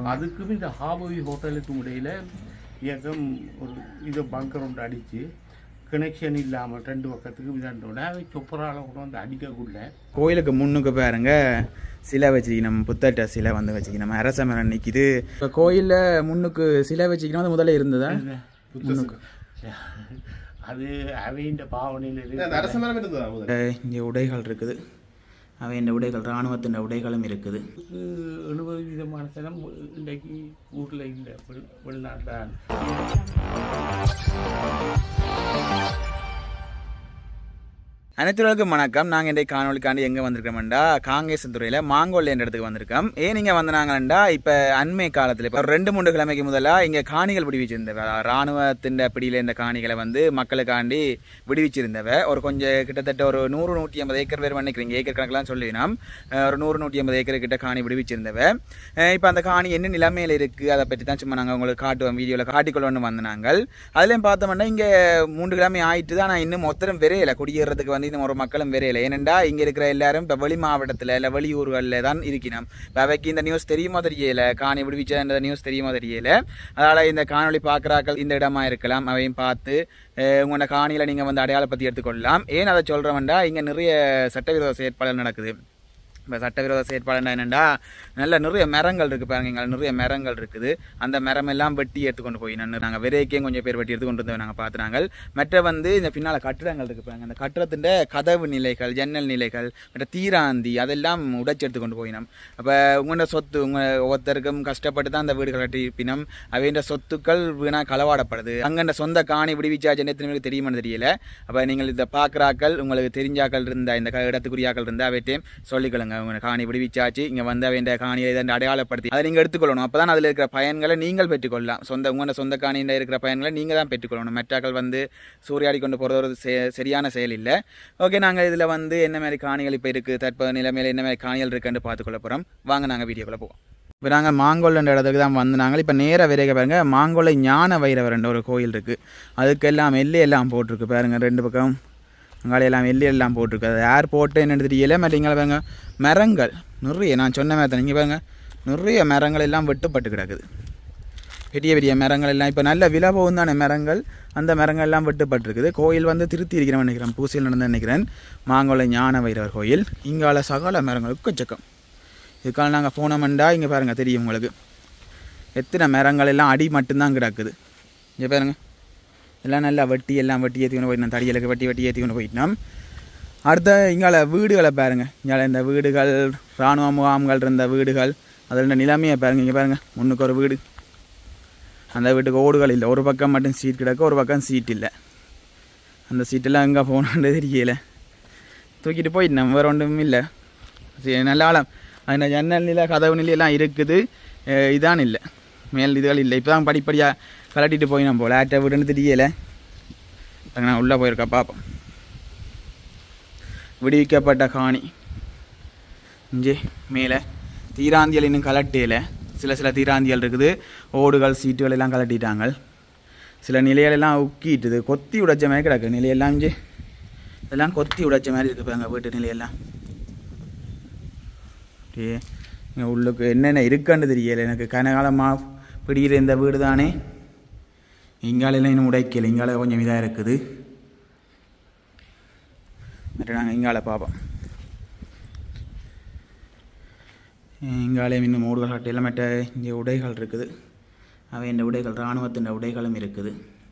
அதுக்கும் இந்த ஹாபவி ஹோட்டலுக்கும் இடையில இயக்கம் ஒரு இது பங்கர் ஒன்று அடித்து கனெக்ஷன் இல்லாமல் ரெண்டு பக்கத்துக்கும் இதோட சொப்பரால் கொண்டு வந்து அடிக்கக்குள்ள கோயிலுக்கு முன்னுக்கு பாருங்க சிலை வச்சுக்கணும் புத்தட்ட சிலை வந்து வச்சுக்கணும் அரச மரம் நிற்கிது இப்போ கோயிலில் முன்னுக்கு சிலை வச்சுக்கணும் அது முதல்ல இருந்ததா அது அவையின் பாவனையில் அந்த இருக்கு அரச மரம் இருந்ததா முதல்ல இங்கே உடைகள் இருக்குது அவை இந்த உடைகள் இராணுவத்தின் உடைகளும் இருக்குது எழுபது விதமான சனம் இன்றைக்கு ஊரில் இல்லை வெள் வெளிநாட்டில் அனைத்துலருக்கும் வணக்கம் நாங்கள் இன்றைக்கு காணொலிக்காண்டி எங்கே வந்திருக்கோம்டா காங்கேசத்துறையில் மாங்கோல் என்ற இடத்துக்கு வந்திருக்கோம் ஏன் இங்கே வந்தாங்கண்டா இப்போ அண்மை காலத்தில் இப்போ ஒரு ரெண்டு மூன்று கிழமைக்கு முதலாக இங்கே காணிகள் விடுவிச்சிருந்தவ இராணுவத்தின் பிடியில் இந்த காணிகளை வந்து மக்களுக்காண்டி விடுவிச்சிருந்தவ ஒரு கொஞ்சம் கிட்டத்தட்ட ஒரு நூறு நூற்றி ஐம்பது ஏக்கர் பேர் நினைக்கிறீங்க ஏக்கர் கணக்கெலாம் சொல்லினோம் அஹ் ஒரு நூறு நூற்றி ஐம்பது ஏக்கர் கிட்ட காணி விடுவிச்சிருந்தவ இப்போ அந்த காணி என்ன நிலைமையில் இருக்குது அதை பற்றி தான் சும்மா நாங்கள் உங்களுக்கு காட்டுவோம் வீடியோவில் காட்டிக்கொள்ளணும்னு வந்த நாங்கள் அதுலேயும் பார்த்தோம்னா இங்கே மூன்று கிழமை ஆயிட்டு தான் நான் இன்னும் மொத்தம் விரையில குடியேறதுக்கு வந்து இந்த ஒரு மக்களும் விரையில ஏனெண்டா இங்கே இருக்கிற எல்லாரும் இப்போ வெளி மாவட்டத்தில் இல்லை வெளியூர்களில் தான் இருக்கணும் இப்போ அவைக்கு இந்த நியூஸ் தெரியுமா தெரியல காணி விடுவிச்சன்ற நியூஸ் தெரியுமா தெரியல அதனால் இந்த காணொளி பார்க்குறாக்கள் இந்த இடமா இருக்கலாம் அவையும் பார்த்து அஹ் உங்களோட காணியில் நீங்கள் வந்து அடையாளப்படுத்தி எடுத்துக்கொள்ளலாம் ஏன் அதை சொல்கிறவன்டா இங்கே நிறைய சட்டவிரோத செயற்பாடுகள் நடக்குது இப்போ சட்டவிரோத செயற்பாடு என்னென்னா நல்ல நிறைய மரங்கள் இருக்குது பாருங்க இங்கே நிறைய மரங்கள் இருக்குது அந்த மரம் எல்லாம் வெட்டி எடுத்துக்கொண்டு போய் நான் நாங்கள் விரைக்கே கொஞ்சம் பேர் வெட்டி எடுத்துக்கொண்டு வந்து நாங்கள் பார்த்துனாங்க மற்ற வந்து இந்த பின்னால் கட்டிடங்கள் இருக்குது பாருங்க அந்த கட்டிடத்தின் கதவு நிலைகள் ஜன்னல் நிலைகள் மற்ற தீராந்தி அதெல்லாம் உடைச்சு எடுத்துக்கொண்டு போயினோம் அப்போ உங்களோட சொத்து உங்கள் ஒவ்வொருத்தருக்கும் கஷ்டப்பட்டு தான் அந்த வீடுகள் கட்டிப்பினம் அவைன்ற சொத்துக்கள் வீணாக களவாடப்படுது அங்கே சொந்த காணி விடுவிச்சாச்சு எத்தனை பேருக்கு தெரியுமான்னு தெரியல அப்போ நீங்கள் இதை பார்க்குறாக்கள் உங்களுக்கு தெரிஞ்சாக்கள் இருந்தா இந்த க- இடத்துக்குரியாக்கள் இருந்தால் அவற்றையும் சொல்லிக்கொள்ளுங்க உங்க காணி விடுவிச்சாச்சு இங்கே வந்து அவன் காணியை இதை அடையாளப்படுத்தி அதை நீங்கள் எடுத்துக்கொள்ளணும் அப்போ தான் அதில் இருக்கிற பயன்களை நீங்கள் பெற்றுக்கொள்ளலாம் சொந்த உங்களோட சொந்த காணியில் இருக்கிற பயன்களை நீங்கள் தான் பெற்றுக்கொள்ளணும் மெட்டாக்கள் வந்து சூறையாடி கொண்டு போகிறது ஒரு செ- சரியான செயல் இல்லை ஓகே நாங்கள் இதில் வந்து என்ன மாதிரி காணிகள் இப்போ இருக்குது தற்போது நிலைமையில் என்ன மாதிரி காணிகள் இருக்குன்னு பார்த்துக்கொள்ள போகிறோம் வாங்க நாங்கள் வீடியோக்குள்ளே போவோம் இப்போ நாங்கள் மாங்கொல்லன்ற இடத்துக்கு தான் வந்து நாங்கள் இப்போ நேர விரைக பாருங்க மாங்கொல்லை ஞான வைரவரன்ற ஒரு கோயில் இருக்குது அதுக்கெல்லாம் எல்லை எல்லாம் போட்டிருக்கு பாருங்க ரெண்டு பக்கம் அங்கால எல்லாம் எல்லி எல்லாம் போட்டிருக்கு அது யார் போட்டு என்னன்னு தெரியல மற்ற இங்கே பாருங்க மரங்கள் நிறைய நான் சொன்ன மாதிரி தான் இங்கே பாருங்க நிறைய மரங்கள் எல்லாம் வெட்டுப்பட்டு கிடக்குது பெரிய பெரிய மரங்கள் எல்லாம் இப்போ நல்ல விலை போகும் தானே மரங்கள் அந்த மரங்கள் எல்லாம் வெட்டுப்பட்டிருக்குது கோயில் வந்து திருத்தி இருக்கிறேன் நினைக்கிறேன் பூசையில் நடந்து நினைக்கிறேன் மாங்கொல்லை ஞான வைரவர் கோயில் இங்கால சகல மரங்கள் உக்கச்சக்கம் இதுக்காக நாங்கள் போனோம்டா இங்கே பாருங்கள் தெரியும் உங்களுக்கு எத்தனை மரங்கள் எல்லாம் அடி மட்டும்தான் கிடக்குது இங்கே பாருங்க எல்லாம் நல்லா வெட்டி எல்லாம் வெட்டி ஏற்றிக்கொண்டு போயிட்டோம் தடியலுக்கு வெட்டி வெட்டி ஏற்றிக்கொண்டு போயிட்டோம் அடுத்த இங்கால வீடுகளை பாருங்க இங்கால இந்த வீடுகள் இராணுவ முகாம்கள் இருந்த வீடுகள் அதில் இந்த நிலைமையை பாருங்க இங்கே பாருங்க முன்னுக்கு ஒரு வீடு அந்த வீட்டுக்கு ஓடுகள் இல்லை ஒரு பக்கம் மட்டும் சீட் கிடக்கு ஒரு பக்கம் சீட் இல்லை அந்த சீட்டெல்லாம் எங்கே போகணுன்னு தெரியல தூக்கிட்டு போயிட்டேன் வேறு ஒன்றும் இல்லை சரி நல்ல ஆழம் அந்த ஜன்னல் நிலை கதவு நிலையெல்லாம் இருக்குது அஹ் இதான் இல்லை மேல் இதுகள் இல்லை இப்போ தான் படிப்படியாக கலட்டிட்டு போய் நம்ம போல ஆட்ட வீடுன்னு தெரியல அங்க நான் உள்ளே போயிருக்கா பார்ப்போம் விடுவிக்கப்பட்ட காணி இங்கே மேலே தீராந்தியல் இன்னும் கலட்டையில் சில சில தீராந்தியல் இருக்குது ஓடுகள் சீட்டுகள் எல்லாம் கலட்டிட்டாங்க சில நிலைகளெல்லாம் உக்கிட்டுது கொத்தி உடைச்ச மாதிரி கிடக்கு நிலையெல்லாம் இங்கே இதெல்லாம் கொத்தி உடைச்ச மாதிரி இருக்குது பாருங்க வீட்டு நிலையெல்லாம் அப்படியே இங்கே உள்ளுக்கு என்னென்ன இருக்குன்னு தெரியல எனக்கு கனகாலமாக பிடிக்கிற இந்த வீடு தானே இங்காலெல்லாம் இன்னும் உடைக்கல இங்கால கொஞ்சம் இதாக இருக்குது மற்ற நாங்கள் இங்கால பார்ப்போம் இங்காலே இன்னும் மூடுகள் கட்டையில் மற்ற இங்கே உடைகள் இருக்குது அவை இந்த உடைகள் இராணுவத்தின் உடைகளும் இருக்குது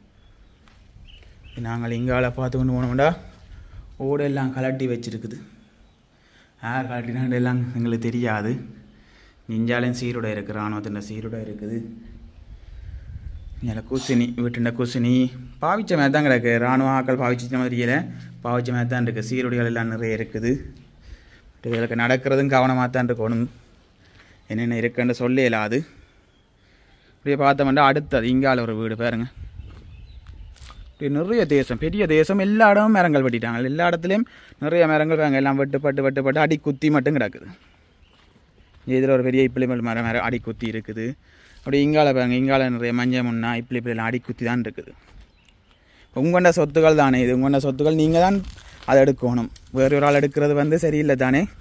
நாங்கள் இங்கால பார்த்து கொண்டு போனோம்டா ஓடெல்லாம் கலட்டி வச்சிருக்குது யார் கலட்டினாண்டு எல்லாம் எங்களுக்கு தெரியாது நெஞ்சாலையும் சீருடை இருக்குது இராணுவத்தின் சீருடை இருக்குது இதில் குசினி வீட்டுண்ட குசினி பாவிச்ச மாதிரி தான் கிடக்கு இராணுவ ஆக்கள் பாவிச்ச மாதிரி இல்லை பாவிச்ச மாதிரி தான் இருக்குது சீருடைகள் எல்லாம் நிறைய இருக்குது இதுகளுக்கு நடக்கிறதும் கவனமாக தான் இருக்கணும் என்னென்ன இருக்குன்னு சொல்ல இயலாது இப்படியே பார்த்தோம்னா அடுத்தது இங்கால ஒரு வீடு பாருங்க இப்படி நிறைய தேசம் பெரிய தேசம் எல்லா இடமும் மரங்கள் வெட்டிட்டாங்க எல்லா இடத்துலையும் நிறைய மரங்கள் பாருங்க எல்லாம் வெட்டுப்பட்டு வெட்டுப்பட்டு அடி குத்தி மட்டும் கிடக்குது இதில் ஒரு பெரிய இப்பிளிமல் மரம் மரம் அடி குத்தி இருக்குது அப்படி இங்கால பாருங்க இங்கால நிறைய மஞ்சள் முன்னா இப்படி இப்படிலாம் அடி குத்தி தான் இருக்குது உங்களோட சொத்துக்கள் தானே இது உங்களோட சொத்துக்கள் நீங்கள் தான் அதை எடுக்கணும் வேறு ஒரு ஆள் எடுக்கிறது வந்து சரியில்லை தானே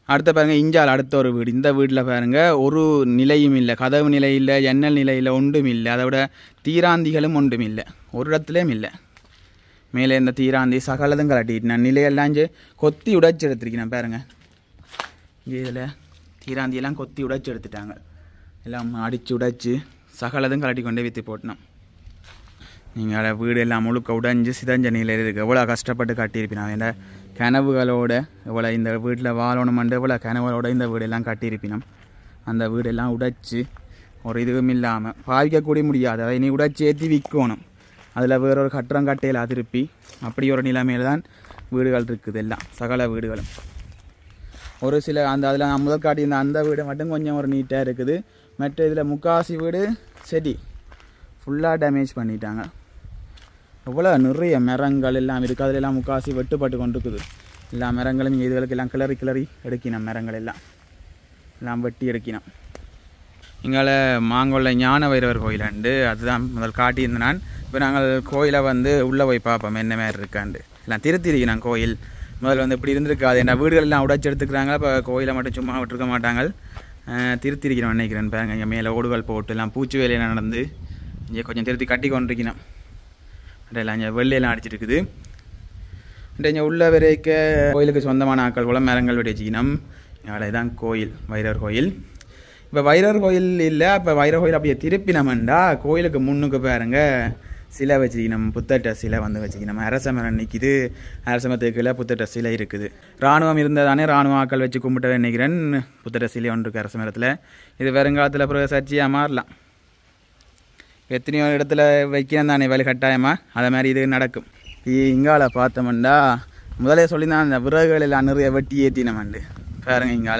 அடுத்த பாருங்க இஞ்சால் அடுத்த ஒரு வீடு இந்த வீட்டில் பாருங்க ஒரு நிலையும் இல்லை கதவு நிலை இல்லை ஜன்னல் நிலை இல்லை ஒன்றும் இல்லை அதை விட தீராந்திகளும் ஒன்றும் இல்லை ஒரு இடத்துலையும் இல்லை மேலே இந்த தீராந்தி சகலதும் கலட்டிட்டு நான் நிலையெல்லாம் இங்கே கொத்தி உடைச்சி எடுத்திருக்கேன் பாருங்க இங்கே இதில் தீராந்தியெல்லாம் கொத்தி உடைச்சி எடுத்துட்டாங்க எல்லாம் அடித்து உடைச்சி சகலதும் கலட்டி கொண்டே விற்று போட்டோம் நீங்கள் வீடு எல்லாம் முழுக்க உடைஞ்சு சிதஞ்ச நிலையில் இருக்குது எவ்வளோ கஷ்டப்பட்டு கட்டியிருப்பினா இந்த கனவுகளோட எவ்வளோ இந்த வீட்டில் வாழணுமெண்டு எவ்வளோ கனவுகளோட இந்த வீடெல்லாம் கட்டியிருப்பினோம் அந்த வீடெல்லாம் உடைச்சி ஒரு இதுவும் இல்லாமல் பாவிக்கக்கூட முடியாது அதை இனி உடைச்சி ஏற்றி விற்கணும் அதில் வேற ஒரு கட்டுறம் கட்டையில் திருப்பி அப்படி ஒரு நிலைமையில் தான் வீடுகள் இருக்குது எல்லாம் சகல வீடுகளும் ஒரு சில அந்த அதில் நான் முதல் காட்டியிருந்த அந்த வீடு மட்டும் கொஞ்சம் ஒரு நீட்டாக இருக்குது மற்ற இதில் முக்காசி வீடு செடி ஃபுல்லாக டேமேஜ் பண்ணிட்டாங்க எவ்வளோ நிறைய மரங்கள் எல்லாம் இருக்குது அதுல எல்லாம் முக்காசி வெட்டுப்பட்டு கொண்டு இருக்குது எல்லா மரங்களும் இதுகளுக்கு எல்லாம் கிளறி கிளறி எடுக்கினோம் மரங்கள் எல்லாம் எல்லாம் வெட்டி எடுக்கினோம் இங்கால மாங்கொல்ல ஞான வைரவர் கோயிலாண்டு அதுதான் முதல் காட்டியிருந்தேன் நான் இப்போ நாங்கள் கோயிலை வந்து உள்ளே போய் பார்ப்போம் என்ன மாதிரி இருக்காண்டு எல்லாம் திருத்திருக்கிறேன் கோயில் முதல்ல வந்து இப்படி இருந்திருக்காது என்ன வீடுகள் எல்லாம் உடைச்சு எடுத்துக்கிறாங்க இப்போ கோயிலை மட்டும் சும்மா விட்டுருக்க மாட்டாங்க அஹ் திருத்திருக்கிறோம் நினைக்கிறேன் பாருங்க இங்கே மேலே ஓடுகள் போட்டு எல்லாம் பூச்சி வேலையெல்லாம் நடந்து இங்கே கொஞ்சம் திருத்தி கட்டி கொண்டிருக்கணும் எல்லாம் இங்கே வெள்ளையெல்லாம் அடிச்சிருக்குது இங்கே உள்ள வரைக்க கோயிலுக்கு சொந்தமான ஆட்கள் கூட மரங்கள் வெட்டி வச்சுக்கணும் இங்கே தான் கோயில் வைரவர் கோயில் இப்போ வைரவர் கோயில் இல்லை இப்போ வைரவர் கோயில் அப்படியே திருப்பினோம்டா கோயிலுக்கு முன்னுக்கு பாருங்க சிலை வச்சுக்கணும் புத்தட்ட சிலை வந்து வச்சுக்கணும் அரச மரம் நிற்கிது அரச மரத்துக்கு கீழே புத்தட்ட சிலை இருக்குது ராணுவம் இருந்ததானே ராணுவ ஆக்கள் வச்சு கும்பிட்டு நினைக்கிறேன் புத்தட்ட சிலை ஒன்று இருக்குது அரச மரத்தில் இது வருங்காலத்தில் பிறகு சர்ச்சையாக மாறலாம் எத்தனையோ இடத்துல வைக்கணும் தானே வேலை கட்டாயமாக அதை மாதிரி இது நடக்கும் இ- இங்கால பார்த்தோம்டா முதலே சொல்லியிருந்தான் அந்த விறகுகள் எல்லாம் நிறைய வெட்டி ஏற்றினமாண்டு பாருங்க இங்கால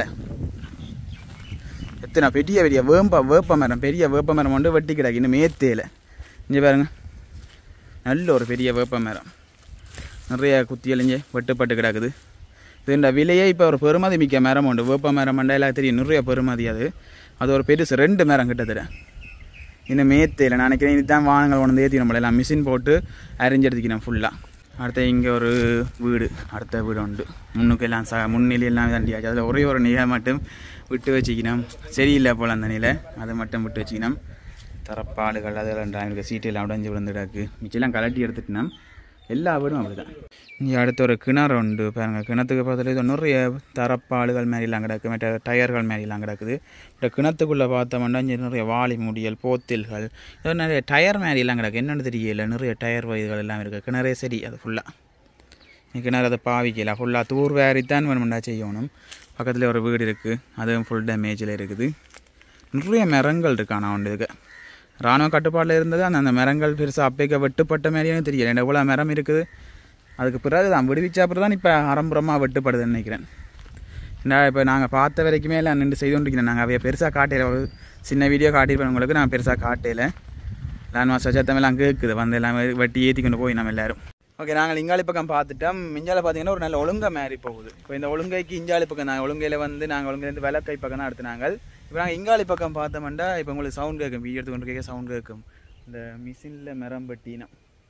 எத்தனை பெரிய பெரிய வேம்ப வேப்ப மரம் பெரிய வேப்ப மரம் ஒன்று வெட்டி கிடக்கு இன்னும் மேத்தேல இங்கே பாருங்க நல்ல ஒரு பெரிய வேப்ப மரம் நிறைய குத்தி எழிஞ்சு வெட்டுப்பட்டு கிடக்குது இதுன்ற விலையே இப்போ ஒரு பெருமதி மிக்க மரம் உண்டு வேப்ப மரம் மண்டையில் தெரியும் நிறைய பெருமதி அது அது ஒரு பெருசு ரெண்டு மரம் கிட்டத்தட்ட இன்னும் மேத்தையில் நான் நினைக்கிறேன் இதுதான் வானங்கள் கொண்டு வந்து ஏற்றி நம்மள எல்லாம் மிஷின் போட்டு அரிஞ்சு எடுத்துக்கணும் ஃபுல்லாக அடுத்து இங்கே ஒரு வீடு அடுத்த வீடு உண்டு முன்னுக்கு எல்லாம் ச முன்னிலை எல்லாம் தண்டியாச்சு அதில் ஒரே ஒரு நிலை மட்டும் விட்டு வச்சுக்கணும் சரியில்லை போல் அந்த நிலை அதை மட்டும் விட்டு வச்சுக்கணும் தரப்பாடுகள் அதெல்லாம் எனக்கு சீட்டு எல்லாம் உடஞ்சி விழுந்துடாக்கு மிச்செல்லாம் கலட்டி எடுத்துட்டோம் எல்லா வீடும் அப்படிதான் இங்கே அடுத்து ஒரு கிணறு உண்டு பாருங்க கிணத்துக்கு பக்கத்தில் இது நிறைய தரப்பாடுகள் மாதிரிலாம் கிடக்கு மற்ற டயர்கள் மாதிரிலாம் கிடக்குது இப்போ கிணத்துக்குள்ளே பார்த்தோம்னா இங்கே நிறைய வாளி முடியல் போத்தில்கள் இது நிறைய டயர் மாதிரிலாம் கிடக்கு என்னென்னு தெரியல நிறைய டயர் வயதுகள் எல்லாம் இருக்குது கிணறே சரி அது ஃபுல்லாக கிணறு அதை பாவிக்கல ஃபுல்லாக தூர் வேறித்தான் வேணுமெண்டா செய்யணும் பக்கத்தில் ஒரு வீடு இருக்குது அதுவும் ஃபுல் டேமேஜில் இருக்குது நிறைய மரங்கள் இருக்கு ஆனால் ஒன்று இதுக்கு இராணுவ கட்டுப்பாட்டில் இருந்தது அந்த அந்த மரங்கள் பெருசாக அப்பைக்க வெட்டுப்பட்ட மாதிரியே தெரியல எவ்வளோ மரம் இருக்குது அதுக்கு பிறகு தான் விடுவிச்ச அப்புறம் தான் இப்போ அரம்புறமாக வெட்டுப்படுதுன்னு நினைக்கிறேன் ஏன்னா இப்போ நாங்கள் பார்த்த வரைக்குமே எல்லாம் நின்று செய்து கொண்டிருக்கிறேன் நாங்கள் அவைய பெருசாக காட்டையில ஒரு சின்ன வீடியோ காட்டியிருப்பேன் உங்களுக்கு நான் பெருசாக காட்டையில் லேண்ட் சச்சத்தம் எல்லாம் கேட்குது வந்து எல்லாம் வெட்டி ஏற்றி கொண்டு போய் நம்ம எல்லாரும் ஓகே நாங்கள் இங்காளி பக்கம் பார்த்துட்டோம் இஞ்சால பார்த்தீங்கன்னா ஒரு நல்ல ஒழுங்கை மாறி போகுது இப்போ இந்த ஒழுங்கைக்கு இஞ்சாலி பக்கம் நாங்கள் ஒழுங்கையில் வந்து நாங்கள் ஒழுங்கையிலேருந்து விளக்கை பக்கம் தான் எடுத்து நாங்கள் இப்போ நாங்கள் இங்காளி பக்கம் பார்த்தோம்னா இப்போ உங்களுக்கு சவுண்ட் கேட்கும் வீடியோ எடுத்து கொண்டு கேட்க சவுண்ட் கேட்கும் இந்த மிஷினில் மரம் வெட்டினா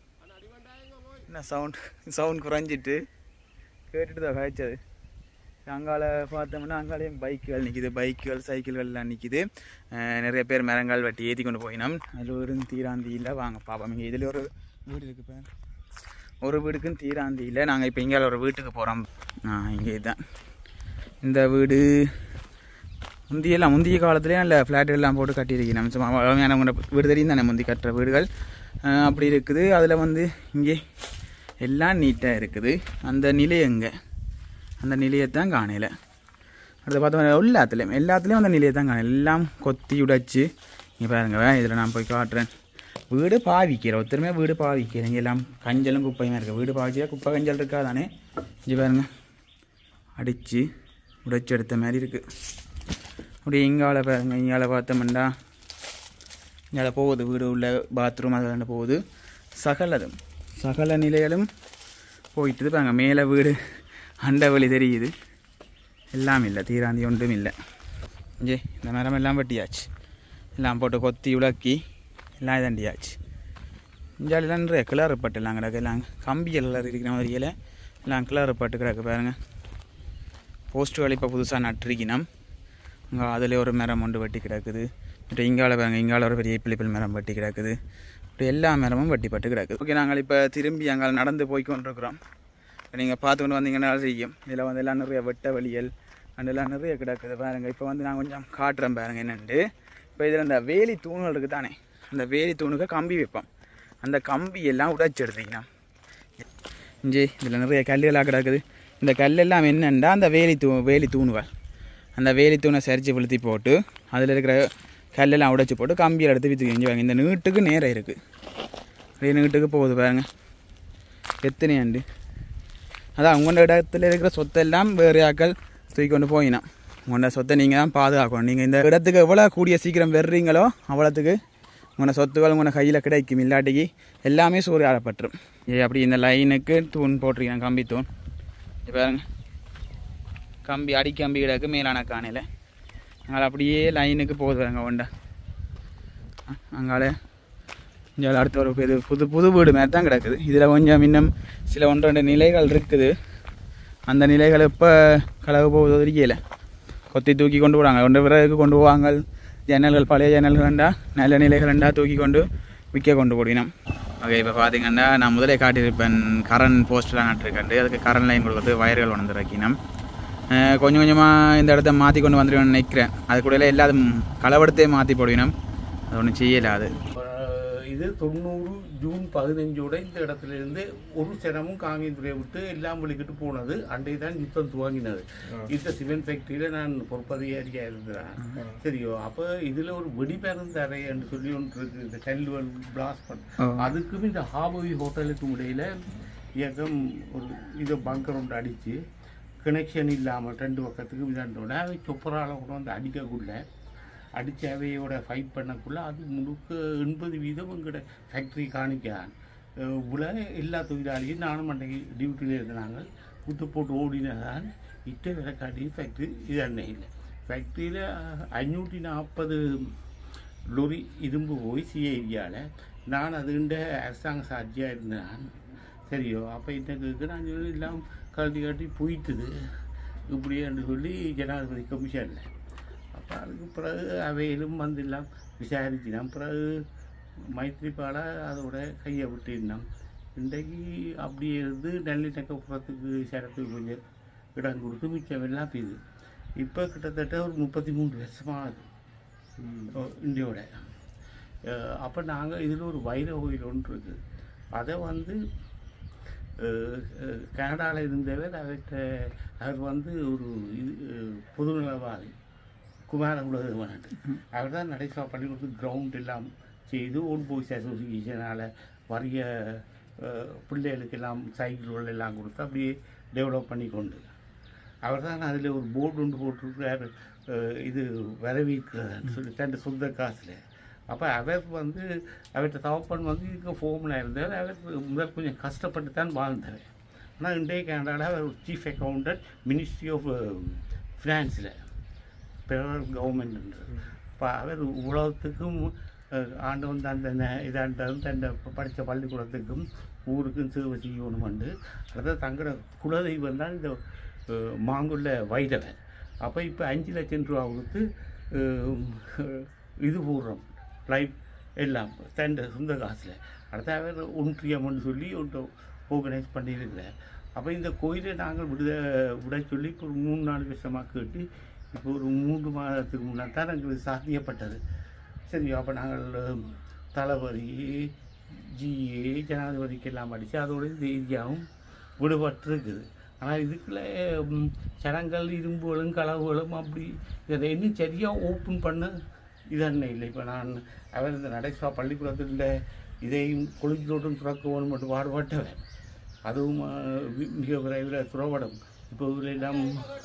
என்ன சவுண்ட் சவுண்ட் குறைஞ்சிட்டு கேட்டுட்டு தான் காய்ச்சது அங்கால பார்த்தோம்னா அங்காலையும் பைக்குகள் நிற்கிது பைக்குகள் சைக்கிள்கள் எல்லாம் நிற்கிது நிறைய பேர் மரங்கள் வெட்டி ஏற்றி கொண்டு போயினோம் அது ஒரு தீராந்தியில் வாங்க பார்ப்போம் இங்கே இதில் ஒரு வீடு இருக்கு பாரு. ஒரு வீடுக்கும் தீராந்தியில் நாங்கள் இப்போ இங்கே ஒரு வீட்டுக்கு போகிறோம் இங்கே இதுதான் இந்த வீடு முந்தியெல்லாம் முந்தைய காலத்துலேயும் இல்லை ஃப்ளாட்டுகள்லாம் போட்டு கட்டியிருக்கணும் சும்மா வளமையான முறை வீடு தெரியும் தானே முந்தி கட்டுற வீடுகள் அஹ் அப்படி இருக்குது அதில் வந்து இங்கே எல்லாம் நீட்டாக இருக்குது அந்த நிலை எங்கே அந்த நிலையத்தான் காணையில் அடுத்து பார்த்தோம் எல்லாத்துலேயும் எல்லாத்துலேயும் அந்த நிலையை தான் காணல எல்லாம் கொத்தி உடைச்சு இங்கே பாருங்க இதில் நான் போய் காட்டுறேன் வீடு பாவிக்கிற ஒருத்தருமே வீடு பாவிக்கிற இங்கே எல்லாம் கஞ்சலும் குப்பையுமே இருக்குது வீடு பாவிச்சா குப்பை கஞ்சல் இருக்கா தானே இங்கே பாருங்க அடித்து உடைச்சு எடுத்த மாதிரி இருக்குது அப்படியே இங்கால பாருங்க இங்கால பார்த்தோம்னா இங்கால போகுது வீடு உள்ள பாத்ரூம் அதெல்லாம் போகுது சகலதும் சகல நிலையிலும் போயிட்டு பாருங்க மேலே வீடு அண்ட வழி தெரியுது எல்லாம் இல்லை தீராந்தி ஒன்றும் இல்லை இங்கே இந்த மரம் எல்லாம் வெட்டியாச்சு எல்லாம் போட்டு கொத்தி உலக்கி எல்லாம் இதண்டியாச்சு இஞ்சாலெல்லாம் நிறைய கிளறு பட்டு எல்லாம் கிடக்கு எல்லாம் கம்பி எல்லாம் இருக்கிற மாதிரியில் எல்லாம் கிளறு பட்டு கிடக்கு பாருங்க போஸ்ட்டுகள் இப்போ புதுசாக நட்டிருக்கணும் அங்கே அதில் ஒரு மரம் ஒன்று வெட்டி கிடக்குது இப்போ இங்கால பாருங்க இங்கால ஒரு பெரிய பிள்ளைப்பிள் மரம் வெட்டி கிடக்குது இப்படி எல்லா மரமும் வெட்டிப்பட்டு கிடக்குது ஓகே நாங்கள் இப்போ திரும்பி அங்கே நடந்து போய் கொண்டிருக்கிறோம் இப்போ நீங்கள் பார்த்து கொண்டு வந்தீங்கன்னா செய்யும் இதில் வந்து எல்லாம் நிறைய வெட்ட வழிகள் அதெல்லாம் நிறைய கிடக்குது பாருங்கள் இப்போ வந்து நான் கொஞ்சம் காட்டுறேன் பாருங்க என்னென்று இப்போ இதில் இந்த வேலி தூணுகள் இருக்குது தானே அந்த வேலி தூணுக்கு கம்பி வைப்போம் அந்த கம்பி எல்லாம் உடைச்சி எடுத்தீங்கன்னா இஞ்சி இதில் நிறைய கல்லுகளாக கிடக்குது இந்த கல்லெல்லாம் என்னென்னா அந்த வேலி தூ வேலி தூணுகள் அந்த வேலி தூணை சரிச்சு விழுத்தி போட்டு அதில் இருக்கிற கல்லெல்லாம் உடைச்சி போட்டு கம்பியில் எடுத்து விற்று இஞ்சி வாங்க இந்த நீட்டுக்கு நேரம் இருக்குது அப்படியே நீட்டுக்கு போகுது பாருங்க எத்தனை ஆண்டு அதான் உங்களோட இடத்துல இருக்கிற சொத்தெல்லாம் வேறு ஆக்கள் தூக்கி கொண்டு போயினான் உங்களோட சொத்தை நீங்கள் தான் பாதுகாக்கணும் நீங்கள் இந்த இடத்துக்கு எவ்வளோ கூடிய சீக்கிரம் வெறுறீங்களோ அவ்வளோத்துக்கு உங்களோட சொத்துக்கள் உங்களோட கையில் கிடைக்கும் இல்லாட்டிக்கு எல்லாமே சூறையாடப்பட்டுரும் ஏ அப்படி இந்த லைனுக்கு தூண் போட்டிருக்கேன் கம்பி தூண் இங்க பாருங்க கம்பி அடி கம்பி கிடக்கு மேலான காணையில் அங்கே அப்படியே லைனுக்கு போகுது பாருங்க ஒண்டா அங்கால இங்கே அடுத்த ஒரு இது புது புது வீடு மாதிரி தான் கிடக்குது இதில் கொஞ்சம் இன்னும் சில ஒன்று ரெண்டு நிலைகள் இருக்குது அந்த நிலைகள் இப்போ களவு போகுது தெரியல கொத்தி தூக்கி கொண்டு போகிறாங்க ஒன்று பிறகு கொண்டு போவாங்க ஜன்னல்கள் பழைய ஜன்னல்கள்ண்டா நல்ல நிலைகள்ண்டா தூக்கி கொண்டு விற்க கொண்டு போடினோம் ஓகே இப்போ பார்த்தீங்கன்னா நான் முதலே காட்டியிருப்பேன் கரண்ட் போஸ்ட்லாம் நட்டுருக்கேன் அதுக்கு கரண்ட் லைன் கொடுக்குறது வயர்கள் வந்து வைக்கணும் அஹ் கொஞ்சம் கொஞ்சமாக இந்த இடத்த மாற்றி கொண்டு வந்துடுவேன் நினைக்கிறேன் அது கூட எல்லாரும் களவெடுத்தே மாற்றி போடுவினோம் அது ஒன்றும் செய்யலாது அஹ் இது தொண்ணூறு ஜூன் பதினஞ்சோட இந்த இடத்துல இருந்து ஒரு சிரமும் காங்கேயத்துறையை விட்டு எல்லாம் வெளிக்கிட்டு போனது அன்றைய தான் யுத்தம் துவங்கினது இந்த சிமெண்ட் ஃபேக்டரியில நான் பொறுப்பதிகாரியா இருந்தேன் சரியோ அப்ப இதுல ஒரு வெடிமருந்து அறை என்று சொல்லி ஒன்று இருக்கு இந்த கல்வல் பிளாஸ்ட் பண்ண அதுக்கும் இந்த ஹாபவி ஹோட்டலுக்கும் இடையில இயக்கம் ஒரு இதை பங்கர் ஒன்று அடிச்சு கனெக்ஷன் இல்லாமல் ரெண்டு பக்கத்துக்கு இதாண்டோட அவை சொப்பரால கூட வந்து அடிக்கக்குள்ள அடிச்ச அவையோட ஃபைட் பண்ணக்குள்ள அது முழுக்க எண்பது வீதம் எங்கட ஃபேக்ட்ரி காணிக்கான் உள்ள எல்லா தொழிலாளியும் நானும் அன்றைக்கு டியூட்டியில் இருந்தாங்க விட்டு போட்டு ஓடினதான் இட்ட விலைக்காட்டி ஃபேக்ட்ரி இது அன்னை இல்லை ஃபேக்ட்ரியில் ஐநூற்றி நாற்பது லொரி இரும்பு போய் சி ஏரியாவில் நான் அதுண்ட அரசாங்க சாட்சியாக இருந்தேன் சரியோ அப்போ என்ன கேட்க நான் சொல்லி எல்லாம் கழட்டி கழட்டி போயிட்டுது இப்படியான்னு சொல்லி ஜனாதிபதி கமிஷனில் அப்போ அதுக்கு பிறகு அவையிலும் வந்து எல்லாம் விசாரிச்சினோம் பிறகு மைத்ரிபால அதோட கையை விட்டுருந்தோம் இன்றைக்கு அப்படியே இருந்து நல்லிணக்கப்புறத்துக்கு சரத்துக்கு கொஞ்சம் இடம் கொடுத்து மிச்சம் எல்லாம் இது இப்போ கிட்டத்தட்ட ஒரு முப்பத்தி மூணு வருஷமாகுது இந்தியோட அப்போ நாங்கள் இதில் ஒரு வைர கோயில் ஒன்று இருக்குது அதை வந்து கனடாவில் இருந்தவர் அவர்கிட்ட அவர் வந்து ஒரு இது அஹ், பொதுநலவாதி குமார உலகவனட்டு அவர் தான் நடைசா பள்ளிக்கூடத்து கிரவுண்ட் எல்லாம் செய்து ஓல்ட் பாய்ஸ் அசோசியேஷனால் வறிய அஹ், பிள்ளைகளுக்கெல்லாம் சைக்கிள்கள் எல்லாம் கொடுத்து அப்படியே டெவலப் பண்ணி கொண்டு அவர் தான் அதில் ஒரு போர்டு ஒன்று போட்டிருக்கிறார் அஹ், இது வரவேற்கிறதுன்னு சொல்லி தன் சொந்த காசில் அப்போ அவர் வந்து அவர்கிட்ட தவப்பன் வந்து இதுக்கு ஃபோமில் இருந்தார் அவர் முதல் கொஞ்சம் கஷ்டப்பட்டு தான் வாழ்ந்தார் ஆனால் இன்றைய கனடாவில் அவர் சீஃப் அக்கௌண்டன்ட் மினிஸ்ட்ரி ஆஃப் ஃபினான்ஸில் பெடரல் கவர்மெண்ட்ன்றது இப்போ அவர் உலகத்துக்கும் அஹ், ஆண்டவன் தான் தன்னை இதாண்டதும் தன்னை படித்த பள்ளிக்கூடத்துக்கும் ஊருக்கும் சேவை செய்யணுமெண்டு அதாவது தங்களோட குலதெய்வம் தான் இந்த அஹ், மாங்குள்ள வைரவர் அப்போ இப்போ அஞ்சு லட்சம் ரூபா கொடுத்து அஹ், இது போடுறோம் லைஃப் எல்லாம் தன் சொந்த காசில் அடுத்த அவர் ஒன்றியம்னு சொல்லி ஒன்று ஆர்கனைஸ் பண்ணியிருக்கிறார் அப்போ இந்த கோயிலை நாங்கள் விட விட சொல்லி இப்போ ஒரு மூணு நாலு வருஷமாக கேட்டு இப்போ ஒரு மூன்று மாதத்துக்கு முன்னாடி தான் எங்களுக்கு சாத்தியப்பட்டது சரி அப்போ நாங்கள் தளபதி ஜிஏ ஜனாதிபதிக்கு எல்லாம் அடித்து அதோட இந்த ஏரியாவும் விடுபட்டிருக்குது ஆனால் இதுக்குள்ள ம், சடங்கள் இரும்புகளும் களவுகளும் அப்படி இதை இன்னும் சரியாக ஓப்பன் பண்ண இதென்ன இல்லை இப்போ நான் அவர் இந்த நடைசா பள்ளிக்கூடத்தில் இதையும் கொழுந்தோட்டம் துறக்க வேணும் மட்டும் பாடுபட்டவன் அதுவும் அஹ், வி- மிக விரைவில் துறவடம் இப்போ இதில் எல்லாம்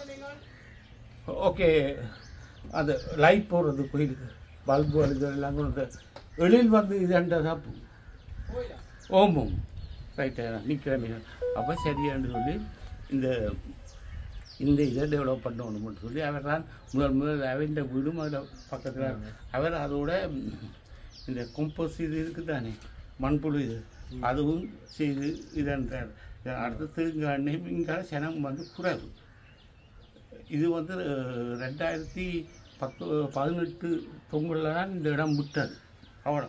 ஓகே அது லைட் போடுறது கோயிலுக்கு பல்பு அது எல்லாம் கொண்டு எழில் வந்து இதாண்ட தப்பு ஓமம் ரைட்டு நிற்கிறமே அப்போ சரியான்னு சொல்லி இந்த இந்த இதை டெவலப் பண்ணணும்னு சொல்லி அவர் தான் முதல் முதல் அவர்கிட்ட வீடும் அதில் பக்கத்தில் அவர் அதோட ம், இந்த கொம்போஸ் இது இருக்குது தானே மண்புழு இது அதுவும் செய்து இதன்றார் அடுத்து இங்கே சனம் வந்து குறைவு இது வந்து அஹ், ரெண்டாயிரத்தி பத்து பதினெட்டு தொங்கலில் தான் இந்த இடம் விட்டது அவ்வளோ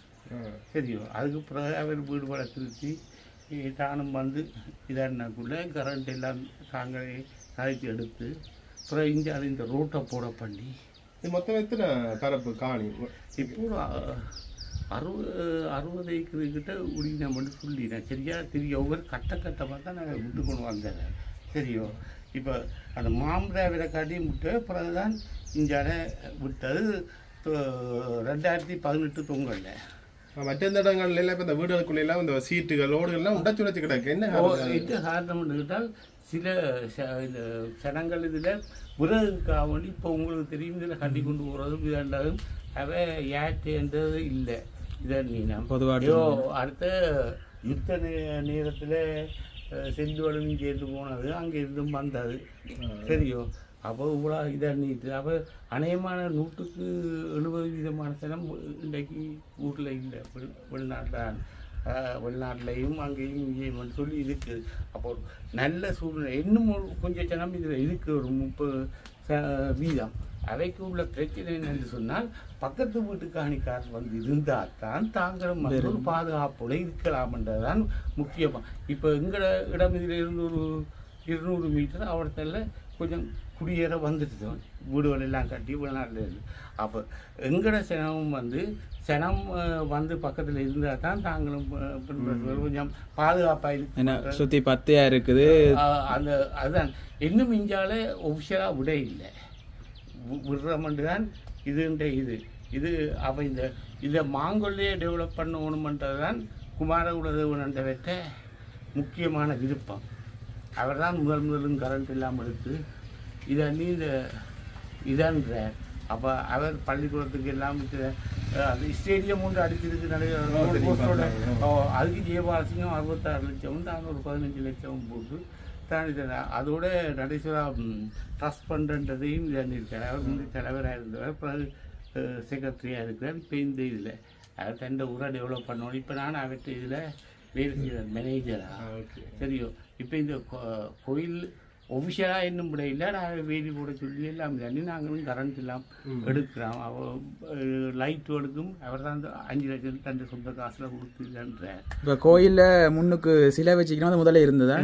சரியோ அதுக்கு பிறகு அவர் வீடு வர திருத்தி இ- தானும் வந்து இதாக்குள்ளே கரண்ட் எல்லாம் தாங்களே கரைச்சி எடுத்து அப்புறம் இங்கே அது இந்த ரோட்டை போட பண்ணி இது மொத்தம் எத்தனை பரப்பு காணி இப்போ ஒரு அ- அறுபது அறுபது ஏக்கரு கிட்ட உடிக்கின மட்டும் சொல்லிட்டேன் சரியா தெரிய ஒவ்வொரு கட்ட கட்டமாக தான் நாங்கள் விட்டு கொண்டு வந்தேன் சரியோ இப்போ அந்த மாம்பழ காட்டி விட்டு பிறகுதான் இஞ்சால விட்டது தொ- ரெண்டாயிரத்தி பதினெட்டு தொங்கல்ல மற்ற இந்த இடங்கள்ல எல்லாம் இப்ப இந்த வீடுகளுக்குள்ள எல்லாம் இந்த சீட்டுகள் ஓடுகள்லாம் உடைச்சு உடைச்சு கிடக்கு என்ன ஓ, காரணம்? இது காரணம் கேட்டால் சில ச- இந்த சனங்கள் இதில் விறகுக்காக வேண்டி இப்போ உங்களுக்கு தெரியும் இதில் கட்டி கொண்டு போகிறதும் இதாண்டாலும் அவை ஏற்றுன்றது இல்லை இதை நீ பொதுவாட்டு ஐயோ அடுத்த யுத்த நே- நேரத்தில் செல்வடும் சேர்ந்து போனது அங்கே இருந்தும் வந்தது சரியோ அப்போ இவ்வளோ இதாக நீட்டு அப்போ அநேகமான நூற்றுக்கு எழுபது விதமான சனம் இன்றைக்கு ஊரில் இல்லை வெள் வெளிநாட்டில் வெளிநாட்டிலையும் அங்கேயும் இங்கேயும் சொல்லி இருக்குது அப்போ ஒரு நல்ல சூழ்நிலை இன்னும் ஒரு கொஞ்சம் ஜனம் இதில் இருக்குது ஒரு முப்பது ச- வீதம் அவைக்கு உள்ள பிரச்சனை என்னன்னு சொன்னால் பக்கத்து வீட்டு காணிக்கார் வந்து இருந்தால் தான் தாங்களும் வந்து ஒரு பாதுகாப்போட இருக்கலாம்ன்றதுதான் முக்கியமாக இப்போ எங்களோட இடம் இதில் இருந்து ஒரு இருநூறு மீட்டர் அவடத்தில் கொஞ்சம் குடியேற வந்துட்டு வீடுகள் எல்லாம் கட்டி வெளிநாட்டில் இருந்து அப்போ எங்கட சனமும் வந்து சனம் அஹ், வந்து பக்கத்தில் இருந்தால் தான் தாங்களும் அஹ், பின்பற்றுவது கொஞ்சம் பாதுகாப்பாக ஏன்னா இருக்கு சுற்றி பத்தையாக இருக்குது அஹ், அந்த அதுதான் இன்னும் இஞ்சால ஒஃபிஷியலாக விட இல்லை வி- விடுறமண்டு தான் இதுன்ற இது இது அப்போ இந்த இதை மாங்கொல்லையே டெவலப் பண்ணணுமன்றது தான் குமாரகுலதேவனன்றவற்ற முக்கியமான விருப்பம் அவர் தான் முதல் முதலும் கரண்ட் இல்லாமல் எடுத்து இதை நீ இந்த இதன்ற அப்போ அவர் பள்ளிக்கூடத்துக்கு எல்லாம் இது, அஹ், அது ஸ்டேடியம் ஒன்று அடிச்சிருக்கு நிறைய போஸ்டரோட ஓ, அதுக்கு ஜெயபாலசிங்கம் அறுபத்தாறு லட்சம் தான் ஒரு பதினஞ்சு லட்சம் போட்டு தான் இதை அதோட நடேஸ்வரா ட்ரஸ்ட் பண்ணுறதையும் இருக்கார் அவர் வந்து தலைவராக இருந்தவர் பிறகு செக்ரட்டரியாக இருக்கிறார் இப்போ இந்த இதில் அவர் தண்டை ஊரை டெவலப் பண்ணணும் இப்போ நான் அவர்கிட்ட இதில் வேலை செய்கிறார் மேனேஜராக ஓகே சரியோ இப்போ இந்த கோ- கோயில் ஒஃபிஷியலாக இன்னும் கூட இல்லை நான் வேலி போட சொல்லி எல்லாம் தண்ணி நாங்களும் கரண்ட் எல்லாம் எடுக்கிறோம் அவ லைட் எடுக்கும் அவர் தான் அந்த அஞ்சு லட்சம் தன் சொந்த காசில் கொடுத்துருன்றார் இப்போ கோயிலில் முன்னுக்கு சிலை வச்சுக்கணும் அது முதல்ல இருந்ததா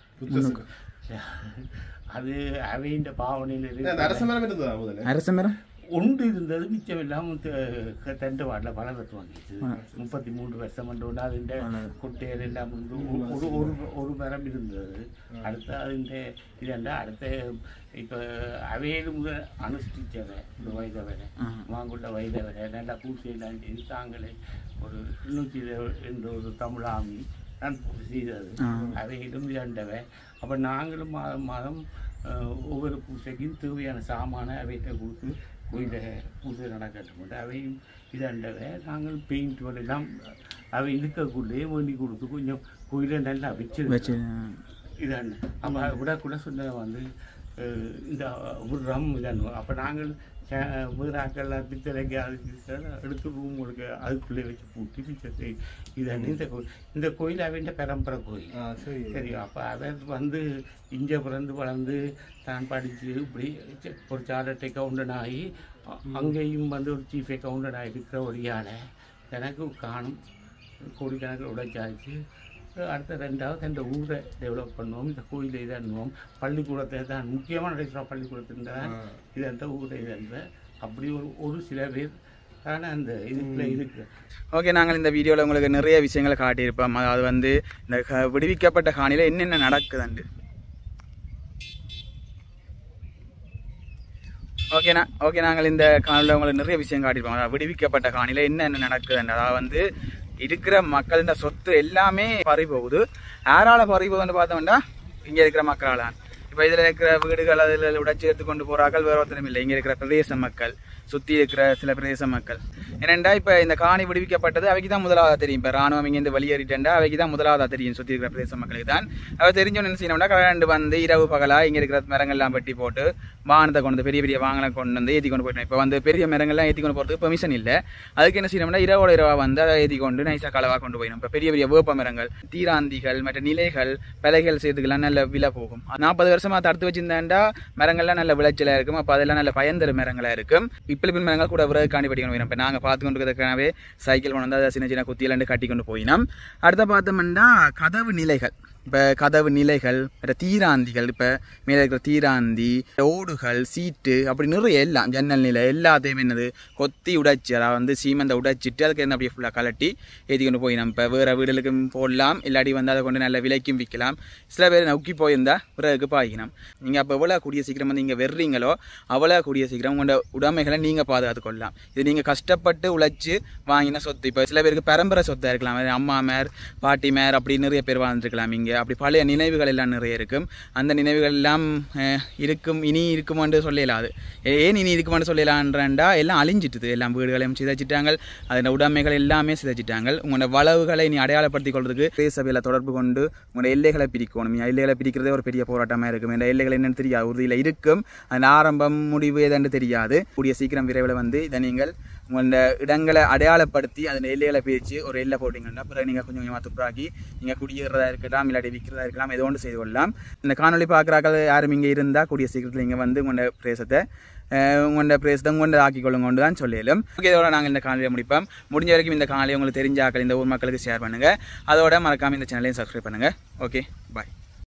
அது அவையின் பாவனையில் அந்த இருக்கு அரச மரம் இருந்ததா முதல்ல அரச மரம் ஒன்று இருந்தது மிச்சம் இல்லாமல் தண்டு வாட்டில் வளர்த்து வாங்கிச்சு முப்பத்தி மூணு வருஷம் கொண்டு ஒன்று அதுண்ட குட்டையல் எல்லாம் வந்து ஒ- ஒரு ஒரு ஒரு மரம் இருந்தது அடுத்த அதுண்ட இதண்டா அடுத்த இப்போ அவையிலும் முதல் அனுஷ்டிச்சவை இந்த வயதவரை மாங்குள்ள வயதவரை நல்லா பூசையெல்லாம் செய்து தாங்களே ஒரு கிண்ணூற்றி என்ற ஒரு தமிழாமி நான் பூசை செய்தது அவையிலும் இதண்டவை அப்போ நாங்களும் மாதம் மாதம் அஹ், ஒவ்வொரு பூசைக்கும் தேவையான சாமானை அவைகிட்ட கொடுத்து கோயில பூஜை நடக்கட்டும் அவையும் இதாண்டவை நாங்கள் பெயிண்ட் எல்லாம் அவை இருக்கக்குள்ளே வேண்டி கொடுத்து கொஞ்சம் கோயிலை நல்லா வச்சு வச்சு இதான் அப்போ விடக்கூட சொன்ன வந்து அஹ், இந்த விடுறோம் இதான் அப்போ நாங்கள் வீராக்கள் பித்தளைக்கு அதுக்கு எடுத்து ரூம் கொடுக்க அதுக்குள்ளே வச்சு பூட்டி பிச்சை இதான் இந்த கோயில் இந்த கோயில் அவன் பரம்பரை கோயில் ஆ சரி சரி அப்போ அவர் வந்து இங்கே பிறந்து வளர்ந்து தான் படித்து இப்படி சி- ஒரு சார்ட் அக்கௌண்டன்ட் ஆகி அ- அங்கேயும் வந்து ஒரு சீஃப் அக்கௌண்டன்ட் ஆகி இருக்கிற ஒடியால் எனக்கு காணும் கோடிக்கணக்கில் உடைச்சாச்சு அடுத்த ரெண்டாவது இந்த ஊரை டெவலப் பண்ணுவோம் இந்த கோயிலை இதாண்டுவோம் பள்ளிக்கூடத்தை தான் முக்கியமான இடத்துல பள்ளிக்கூடத்தில் தான் இது அந்த ஊரை இதாண்ட அப்படி ஒரு ஒரு சில பேர் தானே அந்த இதுக்குள்ள இருக்கு ஓகே நாங்கள் இந்த வீடியோவில் உங்களுக்கு நிறைய விஷயங்களை காட்டியிருப்போம் அதாவது வந்து இந்த க- விடுவிக்கப்பட்ட காணியில் என்னென்ன நடக்குதுண்டு ஓகேண்ணா ஓகே நாங்கள் இந்த காணியில் உங்களுக்கு நிறைய விஷயம் காட்டியிருப்போம் அதாவது விடுவிக்கப்பட்ட காணியில் என்னென்ன நடக்குதுண்டு அதாவது வந்து இருக்கிற மக்களின் சொத்து எல்லாமே பறி போகுது யாரால பறி போகுதுன்னு பார்த்தோம்னா இங்கே இருக்கிற மக்களால் இப்போ இதில் இருக்கிற வீடுகள் அதில் உடைச்சி எடுத்து கொண்டு போகிறார்கள் வேற ஒருத்தரும் இல்லை இங்கே இருக்கிற பிரதேச மக்கள் சுற்றி இருக்கிற சில பிரதேச மக்கள் ஏனெண்டா இப்போ இந்த காணி விடுவிக்கப்பட்டது அவைக்கு தான் முதலாவதாக தெரியும் இப்போ ராணுவம் இங்கேருந்து வெளியேறிட்டா அவைக்கு தான் முதலாவதாக தெரியும் சுற்றி இருக்கிற பிரதேச மக்களுக்கு தான் அவர் தெரிஞ்சவன் என்ன செய்யணும்னா கரண்ட் வந்து இரவு பகலாக இங்கே இருக்கிற மரங்கள்லாம் வெட்டி போட்டு வாகனத்தை கொண்டு வந்து பெரிய பெரிய வாகனங்களை கொண்டு வந்து ஏற்றி கொண்டு போயிட்டோம் இப்போ வந்து பெரிய மரங்கள்லாம் ஏற்றி கொண்டு போகிறதுக்கு பெர்மிஷன் இல்லை அதுக்கு என்ன செய்யணும்னா இரவோட இரவா வந்து அதை ஏற்றி கொண்டு நைஸாக களவாக கொண்டு போயிடும் இப்போ பெரிய பெரிய வேப்ப மரங்கள் தீராந்திகள் மற்ற நிலைகள் பலகைகள் செய்யறதுக்கெல்லாம் நல்ல விலை போகும் நாற்பது வருஷம் வருஷமாக தடுத்து வச்சிருந்தேன்டா மரங்கள்லாம் நல்ல விளைச்சலாக இருக்கும் அப்போ அதெல்லாம் நல்ல பயந்தர மரங்களாக இருக்கும் பிப்பிளிப்பின் மரங்கள் கூட விறகு காண்டி படிக்கணும் போயிடும் இப்போ நாங்கள் பார்த்து கொண்டு இருக்கிறதுக்காகவே சைக்கிள் கொண்டு வந்து அதை சின்ன சின்ன குத்தியிலாண்டு கட்டி கொண்டு போயினோம் அடுத்த பார்த்தோம்னா கதவு நிலைகள் இப்போ கதவு நிலைகள் வேற தீராந்திகள் இப்போ மேலே இருக்கிற தீராந்தி ஓடுகள் சீட்டு அப்படி நிறைய எல்லாம் ஜன்னல் நிலை எல்லாத்தையுமே என்னது கொத்தி உடைச்சி அதாவது வந்து சீமெந்தை உடைச்சிட்டு அதுக்கு என்ன அப்படியே ஃபுல்லாக கலட்டி ஏற்றி கொண்டு போய் நம்ம இப்போ வேறு வீடுகளுக்கும் போடலாம் இல்லாட்டி வந்து அதை கொண்டு நல்ல விலைக்கும் விற்கலாம் சில பேர் நோக்கி போயிருந்தா பிறகு பாய்க்கணும் நீங்கள் அப்போ எவ்வளோ கூடிய சீக்கிரம் வந்து நீங்கள் வெர்றீங்களோ அவ்வளோ கூடிய சீக்கிரம் உங்களோட உடைமைகளை நீங்கள் பாதுகாத்து கொள்ளலாம் இது நீங்கள் கஷ்டப்பட்டு உழைச்சி வாங்கின சொத்து இப்போ சில பேருக்கு பரம்பரை சொத்தாக இருக்கலாம் அதாவது அம்மா மேர் பாட்டி மேர் அப்படி நிறைய பேர் வாழ்ந்துருக்கலாம் இங்கே அப்படி பழைய நினைவுகள் எல்லாம் நிறைய இருக்கும் அந்த நினைவுகள் எல்லாம் அஹ், இருக்கும் இனி இருக்குமான்னு சொல்லலாது ஏன் இனி இருக்குமான்னு சொல்லலான்றா எல்லாம் அழிஞ்சிட்டுது எல்லாம் வீடுகளையும் சிதைச்சிட்டாங்க அதன் உடைமைகள் எல்லாமே சிதைச்சிட்டாங்க உங்களோட வளவுகளை நீ அடையாளப்படுத்திக் கொள்றதுக்கு பேசவையில் தொடர்பு கொண்டு உங்களோட எல்லைகளை பிரிக்கணும் நீ எல்லைகளை பிரிக்கிறதே ஒரு பெரிய போராட்டமாக இருக்கும் இந்த எல்லைகள் என்னன்னு தெரியாது உறுதியில் இருக்கும் அந்த ஆரம்பம் முடிவு எதுன்னு தெரியாது கூடிய சீக்கிரம் விரைவில் வந்து இதை நீங்கள் உங்களோட இடங்களை அடையாளப்படுத்தி அதன் எல்லைகளை பிரித்து ஒரு எல்லை போட்டிங்கன்னா பிறகு நீங்கள் கொஞ்சம் கொஞ்சமாக துப்புராக்கி நீங்கள் குடியேறதா இருக்கலாம் இல்லாட்டி விற்கிறதா இருக்கலாம் ஏதோ ஒன்று செய்து கொள்ளலாம் இந்த காணொலி பார்க்குறாக்கள் யாரும் இங்கே இருந்தால் கூடிய சீக்கிரத்தில் இங்கே வந்து உங்களோட பிரேசத்தை அஹ் உங்களோட பிரேசத்தை உங்களோட ஆக்கிக்கொள்ளுங்க கொண்டு தான் சொல்லிடலும் ஓகே இதோட நாங்கள் இந்த காணொலியை முடிப்போம் முடிஞ்ச வரைக்கும் இந்த காணொலி உங்களுக்கு தெரிஞ்ச ஆக்கள் இந்த ஊர் மக்களுக்கு ஷேர் பண்ணுங்கள் அதோட மறக்காமல் இந்த சேனலையும் சப்ஸ்கிரைப் பண்ணுங்கள் ஓகே பாய்